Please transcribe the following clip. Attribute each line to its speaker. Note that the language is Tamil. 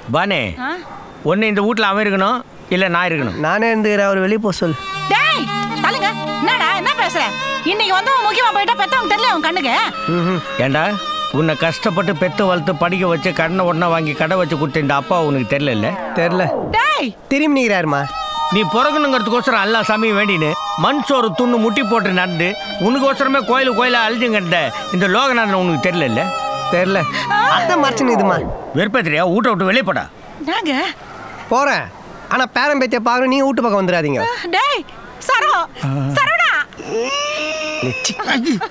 Speaker 1: பானே
Speaker 2: ஆ?
Speaker 1: ஒன்று இந்த வீட்டில் அவன் இருக்கணும் இல்லை நான் இருக்கணும்
Speaker 3: நானே இருந்துக்கிறேன் அவர் வெளியே போக சொல்
Speaker 2: டேய் தள்ளுங்க என்னடா என்ன பேசுற இன்னைக்கு வந்து அவன் முக்கியமா போயிட்டா பெத்தவங்க தெரியல உன் கண்ணுக்கு
Speaker 1: ஏண்டா உன்னை கஷ்டப்பட்டு பெத்து வளர்த்து படிக்க வச்சு கடனை உடனே வாங்கி கடை வச்சு கொடுத்த இந்த அப்பா உனக்கு தெரியல
Speaker 3: தெரில
Speaker 2: டேய்
Speaker 3: திரும்பி நிற்கிறாருமா
Speaker 1: நீ பிறக்கணுங்கிறதுக்கோசரம் எல்லா சாமியும் வேண்டின்னு மண் சோறு துண்ணு முட்டி போட்டு நடந்து உனக்கோசரமே கோயில் கோயிலாக அழிஞ்சுங்கட்ட இந்த லோகநாதன் உனக்கு தெரியல
Speaker 3: தெரில அதான் மறைச்சுன்னு இதுமா
Speaker 1: வெறுப்பத்திரியா வீட்டை விட்டு வெளியே போடா
Speaker 2: நாங்க
Speaker 3: போகிறேன் ஆனால் பேரன் பேத்தியை பார்க்கணும் நீங்கள் வீட்டு பக்கம் வந்துடாதீங்க
Speaker 2: டேய் சரோ சரவணா